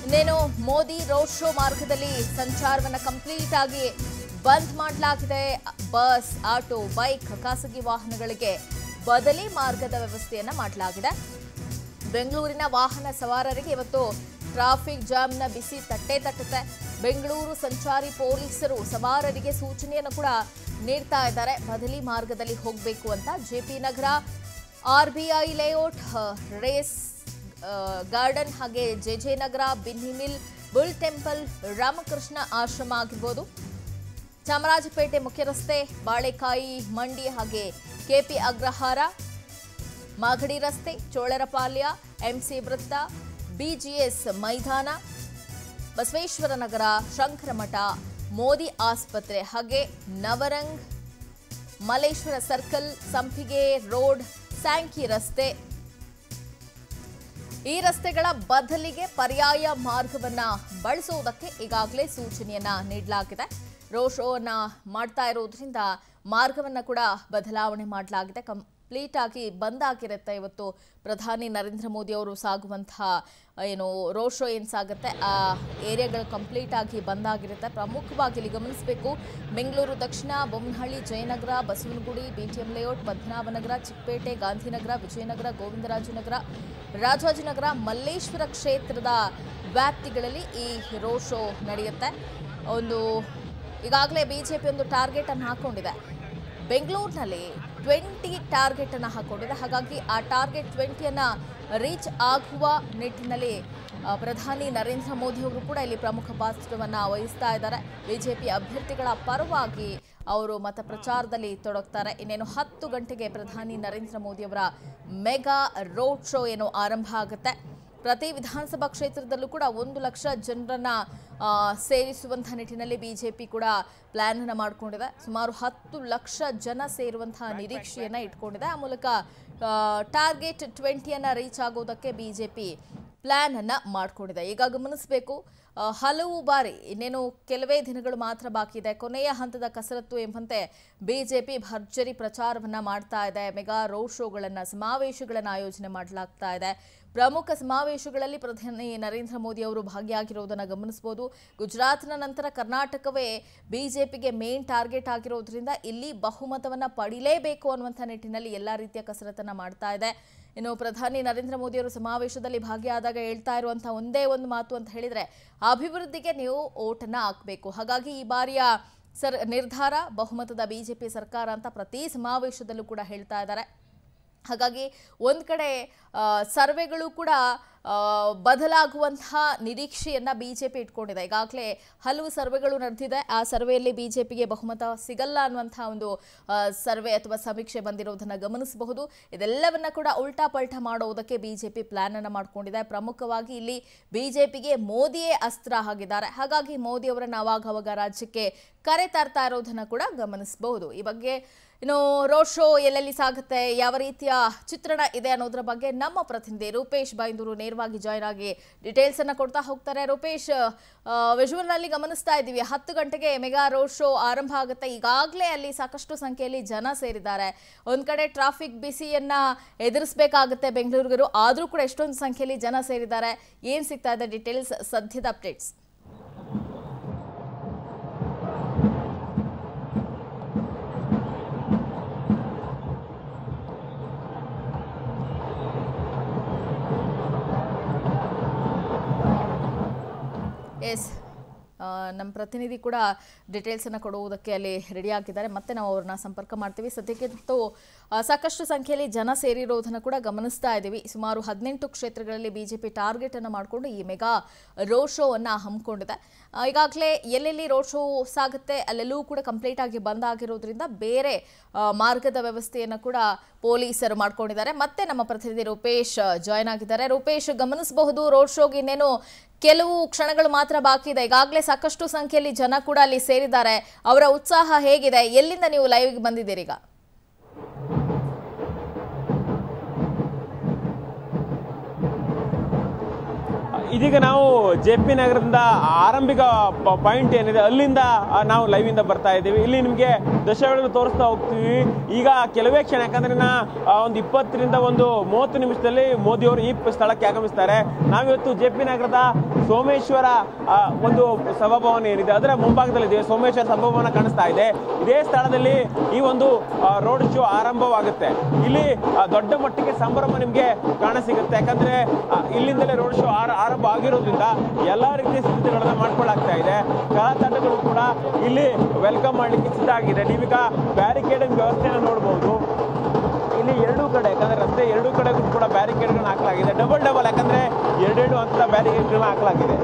ಇನ್ನೇನು Modi road show ಮಾರ್ಗದಲ್ಲಿ ಸಂಚಾರವನ್ನ complete ಆಗಿ ಬಂದ್ ಮಾಡಲಾಗಿದೆ ಬಸ್ ಆಟೋ ಬೈಕ್ ಖಾಸಗಿ ವಾಹನಗಳಿಗೆ ಬದಲಿ ಮಾರ್ಗದ ವ್ಯವಸ್ಥೆಯನ್ನ ಮಾಡಲಾಗಿದೆ ಬೆಂಗಳೂರಿನ ವಾಹನ ಸವಾರರಿಗೆ ಇವತ್ತು ಟ್ರಾಫಿಕ್ ಜಾಮ್ನ ಬಿಸಿ ತಟ್ಟೆ ತಟ್ಟುತ್ತೆ ಬೆಂಗಳೂರು ಸಂಚಾರಿ ಪೊಲೀಸರು ಸವಾರರಿಗೆ ಸೂಚನೆಯನ್ನು ಕೂಡ ನೀಡ್ತಾ ಇದ್ದಾರೆ ಬದಲಿ ಮಾರ್ಗದಲ್ಲಿ ಹೋಗಬೇಕು ಅಂತ JP Nagar RBI layout race ಆ, ಗಾರ್ಡನ್ ಹಾಗೆ J J Nagar Binny mill bull temple Ramakrishna Ashrama ಆಗಿರ್ಬೋದು ಚಾಮರಾಜಪೇಟೆ ಮುಖ್ಯ ರಸ್ತೆ ಬಾಳೆಕಾಯಿ ಮಂಡಿ ಹಾಗೆ ಕೆಪಿ ಅಗ್ರಹಾರ ಮಾಗಡಿ ರಸ್ತೆ ಚೋಳರಪಾಳ್ಯ ಎಂಸಿ ವೃತ್ತ ಬಿಜಿಎಸ್ ಮೈದಾನ ಬಸವೇಶ್ವರ ನಗರ ಶಂಕರಮಠ ಮೋದಿ ಆಸ್ಪತ್ರೆ ಹಾಗೆ ನವರಂಗ್ ಮಲೇಶ್ವರ ಸರ್ಕಲ್ ಸಂಪಿಗೆ ರೋಡ್ ಸ್ಯಾಂಕಿ ರಸ್ತೆ ಈ ರಸ್ತೆಗಳ ಬದಲಿಗೆ ಪರ್ಯಾಯ ಮಾರ್ಗವನ್ನ ಬಳಸುವುದಕ್ಕೆ ಈಗಾಗಲೇ ಸೂಚನೆಯನ್ನ ನೀಡಲಾಗಿದೆ ರೋಡ್ ಶೋವನ್ನ ಮಾಡ್ತಾ ಇರೋದ್ರಿಂದ ಮಾರ್ಗವನ್ನ ಕೂಡ ಬದಲಾವಣೆ ಮಾಡಲಾಗಿದೆ ಕಂಪ್ಲೀಟ್ ಆಗಿ ಬಂದ್ ಆಗಿರುತ್ತೆ ಇವತ್ತು ಪ್ರಧಾನಿ ನರೇಂದ್ರ ಮೋದಿ ಅವರು ಸಾಗುವಂತಹ ಏನು ರೋಡ್ ಶೋ ಏನು ಸಾಗುತ್ತೆ ಆ ಏರಿಯಾಗಳು ಕಂಪ್ಲೀಟ್ ಆಗಿ ಬಂದ್ ಆಗಿರುತ್ತೆ ಪ್ರಮುಖವಾಗಿ ಇಲ್ಲಿ ಗಮನಿಸಬೇಕು ಬೆಂಗಳೂರು ದಕ್ಷಿಣ ಬೊಮ್ಮನಹಳ್ಳಿ ಜಯನಗರ ಬಸವನಗುಡಿ ಬಿಟಿಎಂ ಲೇಔಟ್ ಪದ್ಮನಾಭನಗರ ಚಿಕ್ಕಪೇಟೆ ಗಾಂಧಿನಗರ ವಿಜಯನಗರ ಗೋವಿಂದರಾಜನಗರ ರಾಜಾಜಿನಗರ ಮಲ್ಲೇಶ್ವರ ಕ್ಷೇತ್ರದ ವ್ಯಾಪ್ತಿಗಳಲ್ಲಿ ಈ ರೋಡ್ ಶೋ ನಡೆಯುತ್ತೆ ಒಂದು ಈಗಾಗಲೇ ಬಿಜೆಪಿ ಒಂದು ಟಾರ್ಗೆಟ್ ಅನ್ನು ಹಾಕೊಂಡಿದೆ ಬೆಂಗಳೂರಿನಲ್ಲಿ ಟ್ವೆಂಟಿ ಟಾರ್ಗೆಟ್ ಅನ್ನು ಹಾಕೊಂಡಿದೆ ಹಾಗಾಗಿ ಆ ಟಾರ್ಗೆಟ್ ಟ್ವೆಂಟಿಯನ್ನ ರೀಚ್ ಆಗುವ ನಿಟ್ಟಿನಲ್ಲಿ ಆ, ಪ್ರಧಾನಿ ನರೇಂದ್ರ ಮೋದಿ ಅವರು ಕೂಡ ಇಲ್ಲಿ ಪ್ರಮುಖ ಪಾತ್ರವನ್ನ ವಹಿಸ್ತಾ ಇದ್ದಾರೆ ಬಿಜೆಪಿ ಅಭ್ಯರ್ಥಿಗಳ ಪರವಾಗಿ ಅವರು ಮತ ಪ್ರಚಾರದಲ್ಲಿ ತೊಡಗ್ತಾರೆ ಇನ್ನೇನು ಹತ್ತು ಗಂಟೆಗೆ ಪ್ರಧಾನಿ ನರೇಂದ್ರ ಮೋದಿ ಅವರ ಮೆಗಾ ರೋಡ್ ಶೋ ಏನು ಆರಂಭ ಆಗುತ್ತೆ ಪ್ರತಿ ವಿಧಾನಸಭಾ ಕ್ಷೇತ್ರದಲ್ಲೂ ಕೂಡ ಒಂದು ಲಕ್ಷ ಜನರನ್ನ ಆ, ಸೇರಿಸುವಂತಹ ನಿಟ್ಟಿನಲ್ಲಿ ಬಿಜೆಪಿ ಕೂಡ ಪ್ಲಾನ್ ಅನ್ನ ಮಾಡ್ಕೊಂಡಿದೆ ಸುಮಾರು ಹತ್ತು ಲಕ್ಷ ಜನ ಸೇರುವಂತಹ ನಿರೀಕ್ಷೆಯನ್ನ ಇಟ್ಕೊಂಡಿದೆ ಆ ಮೂಲಕ ಟಾರ್ಗೆಟ್ ಟ್ವೆಂಟಿಯನ್ನ ರೀಚ್ ಆಗೋದಕ್ಕೆ ಬಿಜೆಪಿ ಪ್ಲಾನ್ ಅನ್ನ ಮಾಡ್ಕೊಂಡಿದೆ ಈಗ ಗಮನಿಸಬೇಕು ಆ, ಹಲವು ಬಾರಿ ಇನ್ನೇನು ಕೆಲವೇ ದಿನಗಳು ಮಾತ್ರ ಬಾಕಿ ಇದೆ ಕೊನೆಯ ಹಂತದ ಕಸರತ್ತು ಎಂಬಂತೆ ಬಿಜೆಪಿ ಭರ್ಜರಿ ಪ್ರಚಾರವನ್ನ ಮಾಡ್ತಾ ಇದೆ ಮೆಗಾ ರೋಡ್ ಶೋಗಳನ್ನ ಸಮಾವೇಶಗಳನ್ನ ಆಯೋಜನೆ ಮಾಡಲಾಗ್ತಾ ಇದೆ ಪ್ರಮುಖ ಸಮಾವೇಶಗಳಲ್ಲಿ ಪ್ರಧಾನಿ ನರೇಂದ್ರ ಮೋದಿ ಅವರು ಭಾಗಿಯಾಗಿರುವುದನ್ನು ಗಮನಿಸಬಹುದು ಗುಜರಾತ್ನ ನಂತರ ಕರ್ನಾಟಕವೇ ಬಿಜೆಪಿಗೆ ಮೇನ್ ಟಾರ್ಗೆಟ್ ಆಗಿರೋದ್ರಿಂದ ಇಲ್ಲಿ ಬಹುಮತವನ್ನ ಪಡಿಲೇಬೇಕು ಅನ್ನುವಂಥ ನಿಟ್ಟಿನಲ್ಲಿ ಎಲ್ಲ ರೀತಿಯ ಕಸರತ್ತನ್ನ ಮಾಡ್ತಾ ಇದೆ ಇನ್ನು ಪ್ರಧಾನಿ ನರೇಂದ್ರ ಮೋದಿ ಅವರು ಸಮಾವೇಶದಲ್ಲಿ ಭಾಗಿಯಾದಾಗ ಹೇಳ್ತಾ ಇರುವಂತಹ ಒಂದೇ ಒಂದು ಮಾತು ಅಂತ ಹೇಳಿದ್ರೆ ಅಭಿವೃದ್ಧಿಗೆ ನೀವು ಓಟನ್ನ ಹಾಕಬೇಕು ಹಾಗಾಗಿ ಈ ಬಾರಿಯ ಸರ್ ನಿರ್ಧಾರ ಬಹುಮತದ ಬಿಜೆಪಿ ಸರ್ಕಾರ ಅಂತ ಪ್ರತಿ ಸಮಾವೇಶದಲ್ಲೂ ಕೂಡ ಹೇಳ್ತಾ ಇದ್ದಾರೆ ಹಾಗಾಗಿ ಒಂದು ಕಡೆ ಆ, ಸರ್ವೆಗಳು ಕೂಡ ಆ, ಬದಲಾಗುವಂತಹ ನಿರೀಕ್ಷೆಯನ್ನ ಬಿಜೆಪಿ ಇಟ್ಕೊಂಡಿದೆ ಈಗಾಗಲೇ ಹಲವು ಸರ್ವೆಗಳು ನಡೆದಿದೆ ಆ ಸರ್ವೆಯಲ್ಲಿ ಬಿಜೆಪಿಗೆ ಬಹುಮತ ಸಿಗಲ್ಲ ಅನ್ನುವಂತಹ ಒಂದು ಆ, ಸರ್ವೆ ಅಥವಾ ಸಮೀಕ್ಷೆ ಬಂದಿರೋದನ್ನ ಗಮನಿಸಬಹುದು ಇದೆಲ್ಲವನ್ನ ಕೂಡ ಉಲ್ಟಾ ಪಲ್ಟಾ ಮಾಡೋದಕ್ಕೆ ಬಿಜೆಪಿ ಪ್ಲಾನ್ ಅನ್ನ ಮಾಡ್ಕೊಂಡಿದೆ ಪ್ರಮುಖವಾಗಿ ಇಲ್ಲಿ ಬಿಜೆಪಿಗೆ ಮೋದಿಯೇ ಅಸ್ತ್ರ ಆಗಿದ್ದಾರೆ ಹಾಗಾಗಿ ಮೋದಿ ಅವರನ್ನ ಅವಾಗ ಅವಾಗ ರಾಜ್ಯಕ್ಕೆ ಕರೆ ತರ್ತಾ ಇರೋದನ್ನ ಕೂಡ ಗಮನಿಸಬಹುದು ಈ ಬಗ್ಗೆ ಇನ್ನು ರೋಡ್ ಶೋ ಎಲ್ಲೆಲ್ಲಿ ಸಾಗುತ್ತೆ ಯಾವ ರೀತಿಯ ಚಿತ್ರಣ ಇದೆ ಅನ್ನೋದ್ರ ಬಗ್ಗೆ ನಮ್ಮ ಪ್ರತಿನಿಧಿ ರೂಪೇಶ್ ಬೈಂದೂರು ನೇರವಾಗಿ ಜಾಯ್ನ್ ಆಗಿ ಡೀಟೇಲ್ಸ್ ಅನ್ನ ಕೊಡ್ತಾ ಹೋಗ್ತಾರೆ ರೂಪೇಶ್ ವಿಜುವಲ್ ನಲ್ಲಿ ಗಮನಿಸ್ತಾ ಇದ್ದೀವಿ ಹತ್ತು ಗಂಟೆಗೆ ಮೆಗಾ ರೋಡ್ ಶೋ ಆರಂಭ ಆಗುತ್ತೆ ಈಗಾಗಲೇ ಅಲ್ಲಿ ಸಾಕಷ್ಟು ಸಂಖ್ಯೆಯಲ್ಲಿ ಜನ ಸೇರಿದ್ದಾರೆ ಒಂದ್ ಕಡೆ ಟ್ರಾಫಿಕ್ ಬಿಸಿಯನ್ನ ಎದುರಿಸಬೇಕಾಗುತ್ತೆ ಬೆಂಗಳೂರಿಗರು ಆದ್ರೂ ಕೂಡ ಎಷ್ಟೊಂದು ಸಂಖ್ಯೆಯಲ್ಲಿ ಜನ ಸೇರಿದ್ದಾರೆ ಏನ್ ಸಿಗ್ತಾ ಇದೆ ಡೀಟೇಲ್ಸ್ ಸದ್ಯದ ಅಪ್ಡೇಟ್ಸ್ ಎಸ್ ನಮ್ಮ ಪ್ರತಿನಿಧಿ ಕೂಡ ಡೀಟೇಲ್ಸನ್ನು ಕೊಡುವುದಕ್ಕೆ ಅಲ್ಲಿ ರೆಡಿ ಆಗಿದ್ದಾರೆ ಮತ್ತೆ ನಾವು ಅವ್ರನ್ನ ಸಂಪರ್ಕ ಮಾಡ್ತೀವಿ ಸದ್ಯಕ್ಕೆ ಅಂತೂ, ಆ, ಸಾಕಷ್ಟು ಸಂಖ್ಯೆಯಲ್ಲಿ ಜನ ಸೇರಿರೋದನ್ನು ಕೂಡ ಗಮನಿಸ್ತಾ ಇದ್ದೀವಿ ಸುಮಾರು ಹದಿನೆಂಟು ಕ್ಷೇತ್ರಗಳಲ್ಲಿ ಬಿಜೆಪಿ ಟಾರ್ಗೆಟ್ ಅನ್ನು ಮಾಡಿಕೊಂಡು ಈ ಮೆಗಾ ರೋಡ್ ಶೋ ಅನ್ನ ಹಮ್ಮಿಕೊಂಡಿದೆ ಆ, ಈಗಾಗಲೇ ಎಲ್ಲೆಲ್ಲಿ ರೋಡ್ ಶೋ ಸಾಗುತ್ತೆ ಅಲ್ಲೆಲ್ಲೂ ಕೂಡ ಕಂಪ್ಲೀಟ್ ಆಗಿ ಬಂದ್ ಆಗಿರೋದ್ರಿಂದ ಬೇರೆ ಆ, ಮಾರ್ಗದ ವ್ಯವಸ್ಥೆಯನ್ನು ಕೂಡ ಪೊಲೀಸರು ಮಾಡ್ಕೊಂಡಿದ್ದಾರೆ ಮತ್ತೆ ನಮ್ಮ ಪ್ರತಿನಿಧಿ ರೂಪೇಶ್ ಜಾಯ್ನ್ ಆಗಿದ್ದಾರೆ ರೂಪೇಶ್ ಗಮನಿಸಬಹುದು ರೋಡ್ ಶೋಗೆ ಇನ್ನೇನು ಕೆಲವು ಕ್ಷಣಗಳು ಮಾತ್ರ ಬಾಕಿ ಇದೆ ಈಗಾಗಲೇ ಸಾಕಷ್ಟು ಸಂಖ್ಯೆಯಲ್ಲಿ ಜನ ಕೂಡ ಅಲ್ಲಿ ಸೇರಿದ್ದಾರೆ ಅವರ ಉತ್ಸಾಹ ಹೇಗಿದೆ ಎಲ್ಲಿಂದ ನೀವು ಲೈವ್ಗೆ ಬಂದಿದ್ದೀರಿ ಈಗ ಇದೀಗ ನಾವು ಜೆ ಪಿ ನಗರದಿಂದ ಆರಂಭಿಕ ಪ- ಪಾಯಿಂಟ್ ಏನಿದೆ ಅಲ್ಲಿಂದ ಆ, ನಾವು ಲೈವ್ ಇಂದ ಬರ್ತಾ ಇದ್ದೀವಿ ಇಲ್ಲಿ ನಿಮಗೆ ದಶಗಳು ತೋರಿಸ್ತಾ ಹೋಗ್ತೀವಿ ಈಗ ಕೆಲವೇ ಕ್ಷಣ ಯಾಕಂದ್ರೆ ನಾ ಆ, ಒಂದು ಇಪ್ಪತ್ತರಿಂದ ಒಂದು ಮೂವತ್ತು ನಿಮಿಷದಲ್ಲಿ ಮೋದಿ ಅವರು ಈ ಪ- ಸ್ಥಳಕ್ಕೆ ಆಗಮಿಸ್ತಾರೆ ನಾವಿವತ್ತು ಜೆ ಪಿ ನಗರದ ಸೋಮೇಶ್ವರ ಆ, ಒಂದು ಸಭಾಭವನ ಏನಿದೆ ಅದರ ಮುಂಭಾಗದಲ್ಲಿದೆ ಸೋಮೇಶ್ವರ ಸಭಾಭವನ ಕಾಣಿಸ್ತಾ ಇದೆ ಇದೇ ಸ್ಥಳದಲ್ಲಿ ಈ ಒಂದು ರೋಡ್ ಶೋ ಆರಂಭವಾಗುತ್ತೆ ಇಲ್ಲಿ ಆ, ದೊಡ್ಡ ಮಟ್ಟಿಗೆ ಸಂಭ್ರಮ ನಿಮಗೆ ಕಾಣಸಿಗುತ್ತೆ ಯಾಕಂದ್ರೆ ಆ, ಇಲ್ಲಿಂದಲೇ ರೋಡ್ ಶೋ ಆರಂಭ ಆಗಿರೋದ್ರಿಂದ ಎಲ್ಲಾ ರೀತಿಯ ಸಿದ್ಧತೆಗಳನ್ನ ಮಾಡ್ಕೊಳ್ಳಾಗ್ತಾ ಇದೆ ಕಲಾ ತಂಡಗಳು ಕೂಡ ಇಲ್ಲಿ ವೆಲ್ಕಮ್ ಮಾಡ್ಲಿಕ್ಕೆ ಸಿದ್ಧ ಆಗಿದೆ ನೀವೀಗ ಬ್ಯಾರಿಕೇಡಿಂಗ್ ವ್ಯವಸ್ಥೆಯನ್ನು ನೋಡಬಹುದು ಇಲ್ಲಿ ಎರಡೂ ಕಡೆ ಯಾಕಂದ್ರೆ ರಸ್ತೆ ಎರಡೂ ಕಡೆಗೂ ಕೂಡ ಬ್ಯಾರಿಕೇಡ್ಗಳನ್ನ ಹಾಕಲಾಗಿದೆ ಡಬಲ್ ಡಬಲ್ ಯಾಕಂದ್ರೆ ಎರಡೆರಡು ಹಂತದ ಬ್ಯಾರಿಕೇಡ್ಗಳನ್ನ ಹಾಕಲಾಗಿದೆ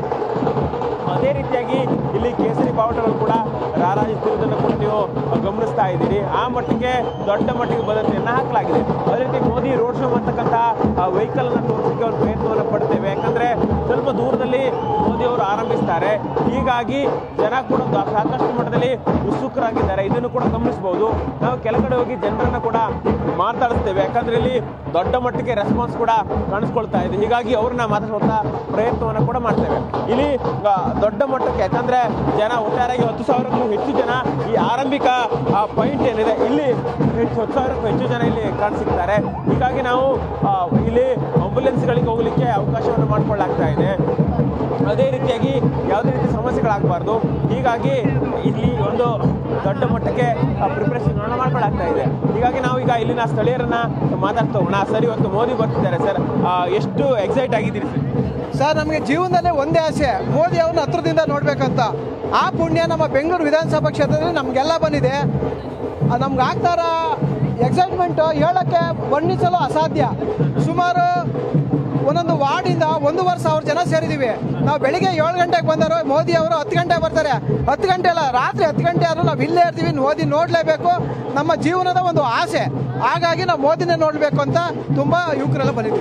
ಅದೇ ರೀತಿಯಾಗಿ ಇಲ್ಲಿ ಕೇಸರಿ ಬಾವುಟಗಳು ಕೂಡ ರಾರಾಜಿಸುತ್ತಿರುವುದನ್ನು ಕೂಡ ನೀವು ಗಮನಿಸ್ತಾ ಇದ್ದೀರಿ ಆ ಮಟ್ಟಿಗೆ ದೊಡ್ಡ ಮಟ್ಟಿಗೆ ಭದ್ರತೆಯನ್ನು ಹಾಕಲಾಗಿದೆ ಅದೇ ರೀತಿ ಮೋದಿ ರೋಡ್ ಶೋ ಮಾಡ್ತಕ್ಕಂಥ ವೆಹಿಕಲ್ ಅನ್ನು ತೋರಿಸಲಿಕ್ಕೆ ಅವರು ಪ್ರಯತ್ನವನ್ನು ಪಡ್ತೇವೆ ಯಾಕಂದ್ರೆ ಸ್ವಲ್ಪ ದೂರದಲ್ಲಿ ಮೋದಿ ಅವರು ಆರಂಭಿಸ್ತಾರೆ ಹೀಗಾಗಿ ಜನ ಕೂಡ ದ- ಸಾಕಷ್ಟು ಮಟ್ಟದಲ್ಲಿ ಉತ್ಸುಕರಾಗಿದ್ದಾರೆ ಇದನ್ನು ಕೂಡ ಗಮನಿಸಬಹುದು ನಾವು ಕೆಳಗಡೆ ಹೋಗಿ ಜನರನ್ನ ಕೂಡ ಮಾತಾಡಿಸ್ತೇವೆ ಯಾಕಂದ್ರೆ ಇಲ್ಲಿ ದೊಡ್ಡ ಮಟ್ಟಿಗೆ ರೆಸ್ಪಾನ್ಸ್ ಕೂಡ ಕಾಣಿಸ್ಕೊಳ್ತಾ ಇದೆ ಹೀಗಾಗಿ ಅವ್ರನ್ನ ಮಾತಾಡುವಂತ ಪ್ರಯತ್ನವನ್ನ ಕೂಡ ಮಾಡ್ತೇವೆ ಇಲ್ಲಿ ಆ, ದೊಡ್ಡ ಮಟ್ಟಕ್ಕೆ ಯಾಕಂದ್ರೆ ಜನ ಒಟ್ಟಾರೆಯಾಗಿ ಹತ್ತು ಸಾವಿರಕ್ಕೂ ಹೆಚ್ಚು ಜನ ಈ ಆರಂಭಿಕ ಪಾಯಿಂಟ್ ಏನಿದೆ ಇಲ್ಲಿ ಹೆಚ್ಚು ಹತ್ತು ಸಾವಿರಕ್ಕೂ ಹೆಚ್ಚು ಜನ ಇಲ್ಲಿ ಕಾಣಿಸಿದ್ದಾರೆ ಹೀಗಾಗಿ ನಾವು ಆ, ಇಲ್ಲಿ ಆಂಬುಲೆನ್ಸ್ಗಳಿಗೆ ಹೋಗ್ಲಿಕ್ಕೆ ಅವಕಾಶವನ್ನು ಮಾಡಿಕೊಳ್ಳಾಗ್ತಾ ಇದೆ ಅದೇ ರೀತಿಯಾಗಿ ಯಾವುದೇ ರೀತಿ ಸಮಸ್ಯೆಗಳಾಗಬಾರ್ದು ಹೀಗಾಗಿ ಇಲ್ಲಿ ಒಂದು ದೊಡ್ಡ ಮಟ್ಟಕ್ಕೆ ಪ್ರಿಪರೇಷನ್ ಮಾಡ್ಕೊಳ್ಳಾಗ್ತಾ ಇದೆ ಹೀಗಾಗಿ ನಾವು ಈಗ ಇಲ್ಲಿನ ಸ್ಥಳೀಯರನ್ನ ಮಾತಾಡ್ತಾ ಹೋಗೋಣ ಸರ್ ಇವತ್ತು ಮೋದಿ ಬರ್ತಿದ್ದಾರೆ ಸರ್ ಆ, ಎಷ್ಟು ಎಕ್ಸೈಟ್ ಆಗಿದ್ದೀರಿ ಸರ್ ಸರ್ ನಮಗೆ ಜೀವನದಲ್ಲೇ ಒಂದೇ ಆಸೆ ಮೋದಿ ಅವ್ರನ್ನ ಹತ್ರದಿಂದ ನೋಡ್ಬೇಕಂತ ಆ ಪುಣ್ಯ ನಮ್ಮ ಬೆಂಗಳೂರು ವಿಧಾನಸಭಾ ಕ್ಷೇತ್ರದಲ್ಲಿ ನಮಗೆಲ್ಲ ಬಂದಿದೆ ನಮ್ಗೆ ಆಗ್ತಾರ ಎಕ್ಸೈಟ್ಮೆಂಟು ಹೇಳೋಕ್ಕೆ ವರ್ಣಿಸಲು ಅಸಾಧ್ಯ ಸುಮಾರು ಒಂದೊಂದು ವಾರ್ಡಿಂದ ಒಂದೂವರೆ ಸಾವಿರ ಜನ ಸೇರಿದ್ದೀವಿ ನಾವು ಬೆಳಿಗ್ಗೆ ಏಳು ಗಂಟೆಗೆ ಬಂದರು ಮೋದಿ ಅವರು ಹತ್ತು ಗಂಟೆಗೆ ಬರ್ತಾರೆ ಹತ್ತು ಗಂಟೆ ಅಲ್ಲ ರಾತ್ರಿ ಹತ್ತು ಗಂಟೆ ಆದರೂ ನಾವು ಇಲ್ಲೇ ಇರ್ತೀವಿ ಮೋದಿ ನೋಡಲೇಬೇಕು ನಮ್ಮ ಜೀವನದ ಒಂದು ಆಸೆ ಹಾಗಾಗಿ ನಾವು ಮೋದಿನೇ ನೋಡಬೇಕು ಅಂತ ತುಂಬ ಯುವಕರೆಲ್ಲ ಬಂದಿದ್ದೀವಿ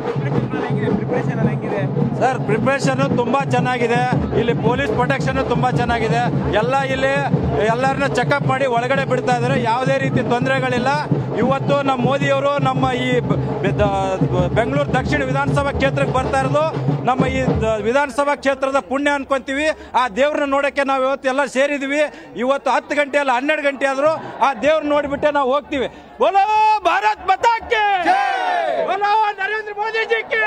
ಸರ್ ಪ್ರಿಪರೇಷನ್ ಹೆಂಗಿದೆ ಸರ್ ಪ್ರಿಪ್ರೇಷನ್ ತುಂಬಾ ಚೆನ್ನಾಗಿದೆ ಇಲ್ಲಿ ಪೊಲೀಸ್ ಪ್ರೊಟೆಕ್ಷನ್ ತುಂಬಾ ಚೆನ್ನಾಗಿದೆ ಎಲ್ಲ ಇಲ್ಲಿ ಎಲ್ಲರನ್ನ ಚೆಕಪ್ ಮಾಡಿ ಒಳಗಡೆ ಬಿಡ್ತಾ ಇದ್ದಾರೆ ಯಾವುದೇ ರೀತಿ ತೊಂದರೆಗಳಿಲ್ಲ ಇವತ್ತು ನಮ್ಮ ಮೋದಿಯವರು ನಮ್ಮ ಈ ಬ- ದ- ಬೆಂಗಳೂರು ದಕ್ಷಿಣ ವಿಧಾನಸಭಾ ಕ್ಷೇತ್ರಕ್ಕೆ ಬರ್ತಾ ಇರೋದು ನಮ್ಮ ಈ ದ- ವಿಧಾನಸಭಾ ಕ್ಷೇತ್ರದ ಪುಣ್ಯ ಅನ್ಕೊಂತೀವಿ ಆ ದೇವ್ರನ್ನ ನೋಡಕ್ಕೆ ನಾವು ಇವತ್ತು ಎಲ್ಲ ಸೇರಿದ್ವಿ ಇವತ್ತು ಹತ್ತು ಗಂಟೆ ಅಲ್ಲ ಹನ್ನೆರಡು ಗಂಟೆ ಆದ್ರೂ ಆ ದೇವ್ರನ್ನ ನೋಡಿಬಿಟ್ಟೆ ನಾವು ಹೋಗ್ತೀವಿ ಬೋಲೋ ಭಾರತ್ ಮತಾಕ್ಕೆ ಬೋಲೋ ನರೇಂದ್ರ ಮೋದಿ ಜಿ ಕೆ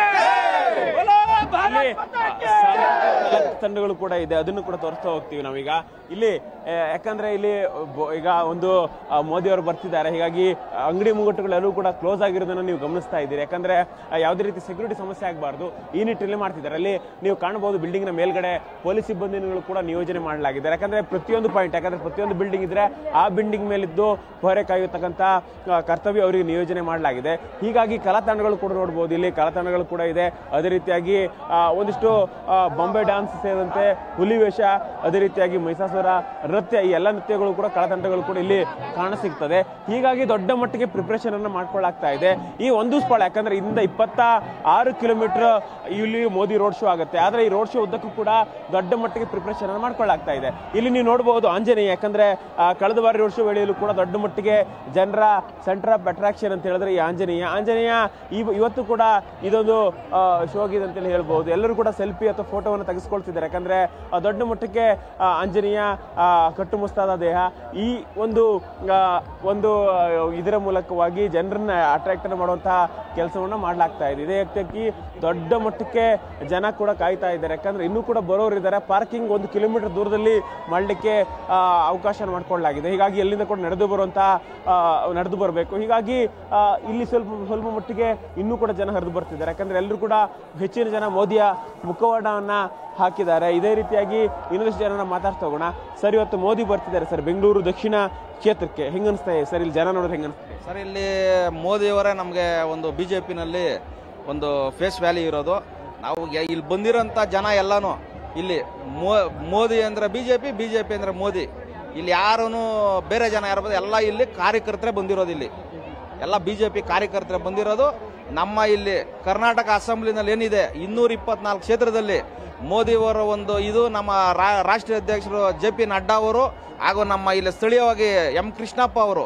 ಬೋಲೋ ಇಲ್ಲಿ ಭಾರತ್ ಮತಾಕ್ಕೆ ಸಾಂಸ್ಕೃತಿಕ ತಂಡಗಳು ಕೂಡ ಇದೆ ಅದನ್ನು ಕೂಡ ತೋರಿಸ್ತಾ ಹೋಗ್ತೀವಿ ನಾವೀಗ ಇಲ್ಲಿ ಆ, ಯಾಕಂದ್ರೆ ಇಲ್ಲಿ ಬೊ- ಈಗ ಒಂದು ಆ, ಮೋದಿ ಅವರು ಬರ್ತಿದ್ದಾರೆ ಹೀಗಾಗಿ ಅಂಗಡಿ ಮುಂಗಟ್ಟುಗಳೆಲ್ಲವೂ ಕೂಡ ಕ್ಲೋಸ್ ಆಗಿರೋದನ್ನ ನೀವು ಗಮನಿಸ್ತಾ ಇದ್ದೀರಿ ಯಾಕಂದ್ರೆ ಆ, ಯಾವುದೇ ರೀತಿ ಸೆಕ್ಯೂರಿಟಿ ಸಮಸ್ಯೆ ಆಗಬಾರ್ದು ಈ ನಿಟ್ಟಿನಲ್ಲಿ ಮಾಡ್ತಿದ್ದಾರೆ ಅಲ್ಲಿ ನೀವು ಕಾಣಬಹುದು ಬಿಲ್ಡಿಂಗ್ ನ ಮೇಲ್ಗಡೆ ಪೊಲೀಸ್ ಸಿಬ್ಬಂದಿಗಳು ಕೂಡ ನಿಯೋಜನೆ ಮಾಡಲಾಗಿದೆ ಯಾಕಂದ್ರೆ ಪ್ರತಿಯೊಂದು ಪಾಯಿಂಟ್ ಯಾಕಂದ್ರೆ ಪ್ರತಿಯೊಂದು ಬಿಲ್ಡಿಂಗ್ ಇದ್ರೆ ಆ ಬಿಲ್ಡಿಂಗ್ ಮೇಲಿದ್ದು ಹೊರೆ ಕಾಯುತ್ತಕ್ಕಂಥ ಆ, ಕರ್ತವ್ಯ ಅವರಿಗೆ ನಿಯೋಜನೆ ಮಾಡಲಾಗಿದೆ ಹೀಗಾಗಿ ಕಲಾ ತಂಡಗಳು ಕೂಡ ನೋಡಬಹುದು ಇಲ್ಲಿ ಕಲಾ ತಂಡಗಳು ಕೂಡ ಇದೆ ಅದೇ ರೀತಿಯಾಗಿ ಆ, ಒಂದಿಷ್ಟು ಆ, ಬಾಂಬೆ ಡ್ಯಾನ್ಸ್ ಸೇರಿದಂತೆ ಹುಲಿ ವೇಷ ಅದೇ ರೀತಿಯಾಗಿ ಮೈಸಾಸುರ ನೃತ್ಯ ಈ ಎಲ್ಲ ನೃತ್ಯಗಳು ಕೂಡ ಕಲಾತಂಡಗಳು ಕೂಡ ಇಲ್ಲಿ ಕಾಣಸಿಗ್ತದೆ ಹೀಗಾಗಿ ದೊಡ್ಡ ಮಟ್ಟಿಗೆ ಪ್ರಿಪರೇಷನ್ ಅನ್ನ ಮಾಡ್ಕೊಳ್ಳಾಗ್ತಾ ಇದೆ ಈ ಒಂದು ಸ್ಥಳ ಯಾಕಂದ್ರೆ ಇಂದ ಇಪ್ಪತ್ತ ಆರು ಕಿಲೋಮೀಟರ್ ಇಲ್ಲಿ ಮೋದಿ ರೋಡ್ ಶೋ ಆಗುತ್ತೆ ಆದ್ರೆ ಈ ರೋಡ್ ಶೋ ಉದ್ದಕ್ಕೂ ಕೂಡ ದೊಡ್ಡ ಮಟ್ಟಿಗೆ ಪ್ರಿಪರೇಷನ್ ಅನ್ನು ಮಾಡ್ಕೊಳ್ಳಾಗ್ತಾ ಇದೆ ಇಲ್ಲಿ ನೀವು ನೋಡಬಹುದು ಆಂಜನೇಯ ಯಾಕಂದ್ರೆ ಆ, ಕಳೆದ ಬಾರಿ ರೋಡ್ ಶೋ ವೇಳೆಯಲ್ಲೂ ಕೂಡ ದೊಡ್ಡ ಮಟ್ಟಿಗೆ ಜನರ ಸೆಂಟರ್ ಆಫ್ ಅಟ್ರಾಕ್ಷನ್ ಅಂತ ಹೇಳಿದ್ರೆ ಈ ಆಂಜನೇಯ ಆಂಜನೇಯ ಇವ- ಇವತ್ತು ಕೂಡ ಇದೊಂದು ಶೋ ಆಗಿದೆ ಅಂತೇಳಿ ಹೇಳ್ಬಹುದು ಎಲ್ಲರೂ ಕೂಡ ಸೆಲ್ಫಿ ಅಥವಾ ಫೋಟೋವನ್ನು ತೆಗೆಸ್ಕೊಳ್ತಿದ್ದಾರೆ ಯಾಕಂದ್ರೆ ಆ, ದೊಡ್ಡ ಮಟ್ಟಕ್ಕೆ ಆ, ಆಂಜನೇಯ ಆ, ಕಟ್ಟುಮುಸ್ತಾದ ದೇಹ ಈ ಒಂದು ಆ, ಒಂದು ಆ, ಇದರ ಮೂಲಕವಾಗಿ ಜನರನ್ನ ಅಟ್ರಾಕ್ಟ್ ಮಾಡುವಂತಹ ಕೆಲಸವನ್ನ ಮಾಡ್ಲಾಗ್ತಾ ಇದೆ ಇದೇ ರೀತಿಯಾಗಿ ದೊಡ್ಡ ಮಟ್ಟಕ್ಕೆ ಜನ ಕೂಡ ಕಾಯ್ತಾ ಇದ್ದಾರೆ ಯಾಕಂದ್ರೆ ಇನ್ನೂ ಕೂಡ ಬರೋರು ಇದ್ದಾರೆ ಪಾರ್ಕಿಂಗ್ ಒಂದು ಕಿಲೋಮೀಟರ್ ದೂರದಲ್ಲಿ ಮಾಡಲಿಕ್ಕೆ ಅವಕಾಶ ಮಾಡಿಕೊಳ್ಳಲಾಗಿದೆ ಹೀಗಾಗಿ ಎಲ್ಲಿಂದ ಕೂಡ ನಡೆದು ಬರುವಂತಹ ಆ, ನಡೆದು ಬರಬೇಕು ಹೀಗಾಗಿ ಆ, ಇಲ್ಲಿ ಸ್ವಲ್ಪ ಸ್ವಲ್ಪ ಮಟ್ಟಿಗೆ ಇನ್ನೂ ಕೂಡ ಜನ ಹರಿದು ಬರ್ತಿದ್ದಾರೆ ಯಾಕಂದ್ರೆ ಎಲ್ಲರೂ ಕೂಡ ಹೆಚ್ಚಿನ ಜನ ಮೋದಿಯ ಮುಖವಾಡವನ್ನ ಹಾಕಿದ್ದಾರೆ ಇದೇ ರೀತಿಯಾಗಿ ಇನ್ನೊಂದಿಷ್ಟು ಜನನ ಮಾತಾಡ್ತಾ ಹೋಗೋಣ ಸರ್ ಇವತ್ತು ಮೋದಿ ಬರ್ತಿದ್ದಾರೆ ಸರ್ ಬೆಂಗಳೂರು ದಕ್ಷಿಣ ಕ್ಷೇತ್ರಕ್ಕೆ ಹೆಂಗನ್ಸ್ತಾ ಇದೆ ಸರ್ ಇಲ್ಲಿ ಜನ ನೋಡಿದ್ರೆ ಹೆಂಗನ್ಸ್ತಾ ಇದೆ ಸರ್ ಇಲ್ಲಿ ಮೋದಿಯವರೇ ನಮಗೆ ಒಂದು ಬಿ ಜೆ ಪಿನಲ್ಲಿ ಒಂದು ಫೇಸ್ ವ್ಯಾಲ್ಯೂ ಇರೋದು ನಾವು ಯ- ಇಲ್ಲಿ ಬಂದಿರೋಂಥ ಜನ ಎಲ್ಲಾನು ಇಲ್ಲಿ ಮೋ- ಮೋದಿ ಅಂದ್ರೆ B J P B J P ಅಂದ್ರೆ ಮೋದಿ ಇಲ್ಲಿ ಯಾರೂ ಬೇರೆ ಜನ ಯಾರು ಬಂದ ಎಲ್ಲ ಇಲ್ಲಿ ಕಾರ್ಯಕರ್ತರೇ ಬಂದಿರೋದು ಇಲ್ಲಿ ಎಲ್ಲ ಬಿ ಜೆ ಪಿ ಕಾರ್ಯಕರ್ತರೇ ಬಂದಿರೋದು ನಮ್ಮ ಇಲ್ಲಿ ಕರ್ನಾಟಕ ಅಸೆಂಬ್ಲಿನಲ್ಲಿ ಏನಿದೆ ಇನ್ನೂರ ಇಪ್ಪತ್ನಾಲ್ಕು ಕ್ಷೇತ್ರದಲ್ಲಿ ಮೋದಿಯವರ ಒಂದು ಇದು ನಮ್ಮ ರಾ- ರಾಷ್ಟ್ರೀಯ ಅಧ್ಯಕ್ಷರು ಜೆ ಪಿ ನಡ್ಡಾ ಅವರು ಹಾಗೂ ನಮ್ಮ ಇಲ್ಲಿ ಸ್ಥಳೀಯವಾಗಿ ಎಂ ಕೃಷ್ಣಪ್ಪ ಅವರು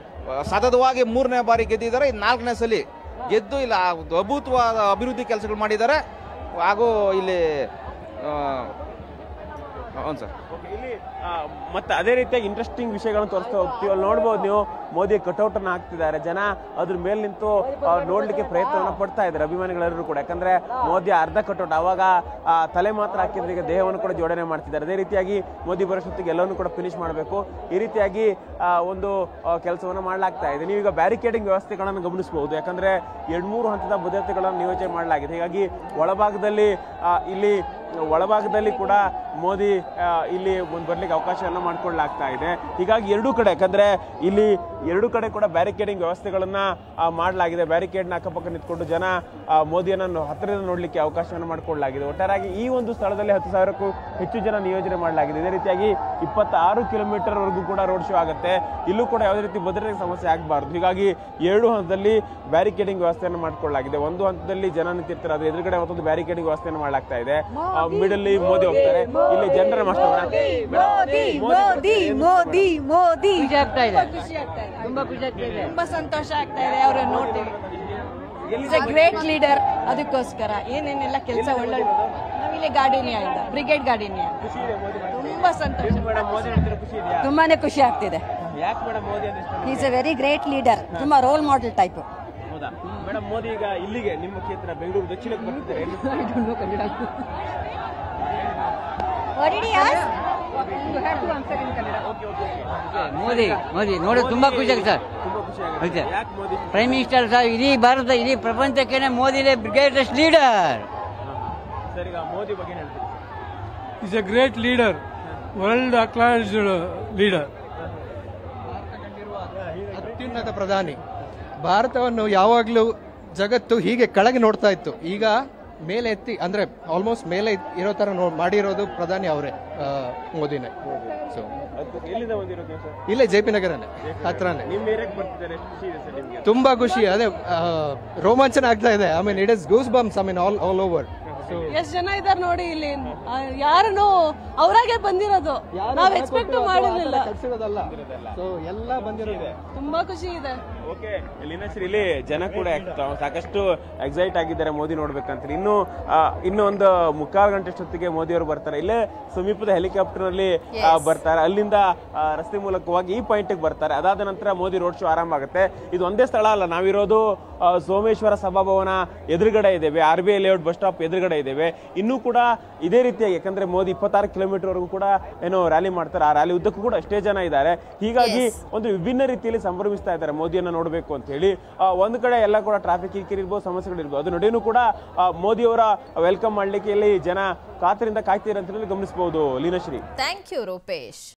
ಸತತವಾಗಿ ಮೂರನೇ ಬಾರಿ ಗೆದ್ದಿದ್ದಾರೆ ಇದು ನಾಲ್ಕನೇ ಸಲ ಗೆದ್ದು ಇಲ್ಲಿ ಆ ಅದ್ಭುತವಾದ ಅಭಿವೃದ್ಧಿ ಕೆಲಸಗಳು ಮಾಡಿದ್ದಾರೆ ಹಾಗೂ ಇಲ್ಲಿ ಆ, ಹೌದು ಸರ್ Okay, ಇಲ್ಲಿ ಆ, ಮತ್ತೆ ಅದೇ ರೀತಿಯಾಗಿ ಇಂಟ್ರೆಸ್ಟಿಂಗ್ ವಿಷಯಗಳನ್ನು ತೋರಿಸ್ತಾ ಹೋಗ್ತೀವಿ ಅಲ್ಲಿ ನೋಡ್ಬೋದು ನೀವು ಮೋದಿ ಕಟೌಟ್ ಅನ್ನ ಹಾಕ್ತಿದ್ದಾರೆ ಜನ ಅದ್ರ ಮೇಲೆ ನಿಂತು ಆ, ನೋಡ್ಲಿಕ್ಕೆ ಪ್ರಯತ್ನವನ್ನ ಪಡ್ತಾ ಇದ್ದಾರೆ ಅಭಿಮಾನಿಗಳೆಲ್ಲರೂ ಕೂಡ ಯಾಕಂದ್ರೆ ಮೋದಿ ಅರ್ಧ ಕಟೌಟ್ ಅವಾಗ ಆ, ತಲೆ ಮಾತ್ರ ಹಾಕಿದ್ರೆ ಈಗ ದೇಹವನ್ನು ಕೂಡ ಜೋಡಣೆ ಮಾಡ್ತಿದ್ದಾರೆ ಅದೇ ರೀತಿಯಾಗಿ ಮೋದಿ ಬರೋಷ್ಟೊತ್ತಿಗೆ ಎಲ್ಲವನ್ನು ಕೂಡ ಫಿನಿಶ್ ಮಾಡಬೇಕು ಈ ರೀತಿಯಾಗಿ ಆ, ಒಂದು ಕೆಲಸವನ್ನ ಮಾಡಲಾಗ್ತಾ ಇದೆ ನೀವೀಗ ಬ್ಯಾರಿಕೇಡಿಂಗ್ ವ್ಯವಸ್ಥೆಗಳನ್ನು ಗಮನಿಸಬಹುದು ಯಾಕಂದ್ರೆ ಎರಡ್ ಮೂರು ಹಂತದ ಭದ್ರತೆಗಳನ್ನು ನಿಯೋಜನೆ ಮಾಡಲಾಗಿದೆ ಹೀಗಾಗಿ ಒಳಭಾಗದಲ್ಲಿ ಆ, ಇಲ್ಲಿ ಒಳಭಾಗದಲ್ಲಿ ಕೂಡ ಮೋದಿ ಆ, ಇಲ್ಲಿ ಒಂದು ಬರ್ಲಿಕ್ಕೆ ಅವಕಾಶವನ್ನ ಮಾಡ್ಕೊಳ್ಳಲಾಗ್ತಾ ಇದೆ ಹೀಗಾಗಿ ಎರಡೂ ಕಡೆ ಯಾಕಂದ್ರೆ ಇಲ್ಲಿ ಎರಡೂ ಕಡೆ ಕೂಡ ಬ್ಯಾರಿಕೇಡಿಂಗ್ ವ್ಯವಸ್ಥೆಗಳನ್ನ ಆ, ಮಾಡಲಾಗಿದೆ ಬ್ಯಾರಿಕೇಡ್ನ ಅಕ್ಕಪಕ್ಕ ನಿಂತ್ಕೊಂಡು ಜನ ಆ, ಮೋದಿಯನ್ನ ಹತ್ತಿರದಿಂದ ನೋಡ್ಲಿಕ್ಕೆ ಅವಕಾಶವನ್ನು ಮಾಡಿಕೊಳ್ಳಲಾಗಿದೆ ಒಟ್ಟಾರೆಯಾಗಿ ಈ ಒಂದು ಸ್ಥಳದಲ್ಲಿ ಹತ್ತು ಸಾವಿರಕ್ಕೂ ಹೆಚ್ಚು ಜನ ನಿಯೋಜನೆ ಮಾಡಲಾಗಿದೆ ಇದೇ ರೀತಿಯಾಗಿ ಇಪ್ಪತ್ತಾರು ಕಿಲೋಮೀಟರ್ ವರೆಗೂ ಕೂಡ ರೋಡ್ ಶೋ ಆಗುತ್ತೆ ಇಲ್ಲೂ ಕೂಡ ಯಾವುದೇ ರೀತಿ ಭದ್ರತೆ ಸಮಸ್ಯೆ ಆಗಬಾರ್ದು ಹೀಗಾಗಿ ಎರಡು ಹಂತದಲ್ಲಿ ಬ್ಯಾರಿಕೇಡಿಂಗ್ ವ್ಯವಸ್ಥೆಯನ್ನು ಮಾಡಿಕೊಳ್ಳಲಾಗಿದೆ ಒಂದು ಹಂತದಲ್ಲಿ ಜನ ನಿಂತಿರ್ತಾರೆ ಅದ್ರ ಎದುರುಗಡೆ ಮತ್ತೊಂದು ಬ್ಯಾರಿಕೇಡಿಂಗ್ ವ್ಯವಸ್ಥೆಯನ್ನು ಮಾಡಲಾಗ್ತಾ ಇದೆ ಮಿಡಲ್ ಮೋದಿ ಹೋಗ್ತಾರೆ ಇಲ್ಲಿ ಜನರ ಮಾಸ್ಟರ್ ಮೋದಿ ಮೋದಿ ಮೋದಿ ಮೋದಿ ಖುಷಿ ಆಗ್ತಾ ಇದೆ ತುಂಬಾ ಖುಷಿ ಆಗ್ತಾ ಇದೆ ತುಂಬಾ ಸಂತೋಷ ಆಗ್ತಾ ಇದೆ ಅವ್ರನ್ನ ನೋಡ್ತೀವಿ ಇಸ್ ಎ ಗ್ರೇಟ್ ಲೀಡರ್ ಅದಕ್ಕೋಸ್ಕರ ಏನೇನೆಲ್ಲ ಕೆಲಸ ಒಳ್ಳೊಳ್ಳೆ ನಾವಿಲ್ಲಿ ಗಾರ್ಡಿನಿಯಾ ಇಂದ ಬ್ರಿಗೇಡ್ ಗಾರ್ಡಿನಿಯಾ ತುಂಬಾ ಸಂತೋಷ ಮೇಡಮ್ ಮೋದಿ ನೋಡ್ತಿರೋ ಖುಷಿ ಇದೆಯಾ ತುಂಬಾನೇ ಖುಷಿ ಆಗ್ತಿದೆ ಯಾಕೆ ಮೇಡಮ್ ಮೋದಿ ಅಂದ್ರೆ ಇಷ್ಟ is a very great leader ತುಂಬಾ ರೋಲ್ ಮಾಡೆಲ್ ಟೈಪ್ ಹೌದಾ ಮೇಡಮ್ ಮೋದಿ ಈಗ ಇಲ್ಲಿಗೆ ನಿಮ್ಮ ಕ್ಷೇತ್ರ ಬೆಂಗಳೂರು ದಕ್ಷಿಣಕ್ಕೆ ಬರ್ತಿದ್ದಾರೆ ಮೋದಿ ಮೋದಿ ನೋಡಿ ತುಂಬಾ ಖುಷಿ ಆಗುತ್ತೆ ಸರ್ ತುಂಬಾ ಖುಷಿ ಆಗುತ್ತೆ ಹೌದು. ಯಾಕೆ ಮೋದಿ ಪ್ರೈಮ್ ಮಿನಿಸ್ಟರ್ ಸರ್ ಇಡೀ ಭಾರತ ಇಡೀ ಪ್ರಪಂಚಕ್ಕೆ ಮೋದಿನೇ ಗ್ರೇಟೆಸ್ಟ್ ಲೀಡರ್ ಸರ್ ಈಗ ಮೋದಿ ಬಗ್ಗೆ ಏನ್ ಹೇಳ್ತೀರಿ is a great leader, world acknowledged leader. ಅತ್ಯುನ್ನತ ಪ್ರಧಾನಿ ಭಾರತವನ್ನು ಯಾವಾಗಲೂ ಜಗತ್ತು ಹೀಗೆ ಕೆಳಗೆ ನೋಡ್ತಾ ಇತ್ತು ಈಗ ಮೇಲೆ ಎತ್ತಿ ಅಂದ್ರೆ ಆಲ್ಮೋಸ್ಟ್ ಮೇಲೆ ಇರೋ ತರ ನೋ ಮಾಡಿರೋದು ಪ್ರಧಾನಿ ಅವರೇ ಮೋದಿನೇ ಸೊ ಅದು ಎಲ್ಲಿಂದ ಬಂದಿರೋದು ನೀವು ಸರ್ ಇಲ್ಲೇ ಜೆ ಪಿ ನಗರನೇ ಹತ್ರನೇ ನಿಮ್ಮ ಏರಿಯಾಕ್ಕೆ ಬರ್ತಿದ್ದಾರೆ ಎಷ್ಟು ಖುಷಿ ಇದೆ ಸರ್ ನಿಮಗೆ ತುಂಬಾ ಖುಷಿ ಅದೇ ಆ, ರೋಮಾಂಚನ ಆಗ್ತಾ ಇದೆ I mean it is goosebumps I mean all all over ಎಷ್ಟ್ ಜನ ಇದಾರೆ ನೋಡಿ ಇಲ್ಲಿ ಯಾರನ್ನು ಅವರಾಗೆ ಬಂದಿರೋದು ನಾವ್ ಎಕ್ಸ್ಪೆಕ್ಟ್ ಮಾಡಿರ್ಲಿಲ್ಲ ಸೊ ಎಲ್ಲ ಬಂದಿರೋದು ತುಂಬಾ ಖುಷಿ ಇದೆ ಓಕೆ ಲೀನಾಶ್ರೀ ಇಲ್ಲಿ ಜನ ಕೂಡ ಆಗ್ತಾ- ಸಾಕಷ್ಟು ಎಕ್ಸೈಟ್ ಆಗಿದ್ದಾರೆ ಮೋದಿ ನೋಡ್ಬೇಕಂತ ಇನ್ನು ಆ, ಇನ್ನು ಒಂದು ಮುಕ್ಕಾಲು ಗಂಟೆ ಅಷ್ಟೊತ್ತಿಗೆ ಮೋದಿ ಅವರು ಬರ್ತಾರೆ ಇಲ್ಲೇ ಸಮೀಪದ ಹೆಲಿಕಾಪ್ಟರ್ ನಲ್ಲಿ ಆ, ಬರ್ತಾರೆ ಅಲ್ಲಿಂದ ಆ, ರಸ್ತೆ ಮೂಲಕವಾಗಿ ಈ ಪಾಯಿಂಟ್ ಬರ್ತಾರೆ ಅದಾದ ನಂತರ ಮೋದಿ ರೋಡ್ ಶೋ ಆರಂಭ ಆಗುತ್ತೆ ಇದು ಒಂದೇ ಸ್ಥಳ ಅಲ್ಲ ನಾವಿರೋದು ಆ, ಸೋಮೇಶ್ವರ ಸಭಾಭವನ ಎದುರುಗಡೆ ಇದ್ದೇವೆ R B I layout bus stop ಎದುರುಗಡೆ ಇದ್ದೇವೆ ಇನ್ನೂ ಕೂಡ ಇದೇ ರೀತಿಯಾಗಿ ಯಾಕಂದ್ರೆ ಮೋದಿ ಇಪ್ಪತ್ತಾರು ಕಿಲೋಮೀಟರ್ ವರೆಗೂ ಕೂಡ ಏನೋ ರ್ಯಾಲಿ ಮಾಡ್ತಾರೆ ಆ ರ್ಯಾಲಿ ಉದ್ದಕ್ಕೂ ಕೂಡ ಅಷ್ಟೇ ಜನ ಇದ್ದಾರೆ ಹೀಗಾಗಿ ಒಂದು ವಿಭಿನ್ನ ರೀತಿಯಲ್ಲಿ ಸಂಭ್ರಮಿಸ್ತಾ ಇದ್ದಾರೆ ಮೋದಿಯನ್ನ ನೋಡಬೇಕು ಅಂತ ಹೇಳಿ ಆ, ಒಂದು ಕಡೆ ಎಲ್ಲ ಕೂಡ ಟ್ರಾಫಿಕ್ ಕಿರಿಕಿರಿ ಇರ್ಬೋದು ಸಮಸ್ಯೆಗಳಿರ್ಬೋದು ಅದು ನಡುವೆನೂ ಕೂಡ ಆ, ಮೋದಿಯವರ ವೆಲ್ಕಮ್ ಮಾಡ್ಲಿಕ್ಕೆ ಇಲ್ಲಿ ಜನ ಕಾತರಿಂದ ಕಾಯ್ತೀರ ಅಂತ ಹೇಳಿ ಗಮನಿಸಬಹುದು ಲೀನಶ್ರೀ ಥ್ಯಾಂಕ್ ಯು ರೂಪೇಶ್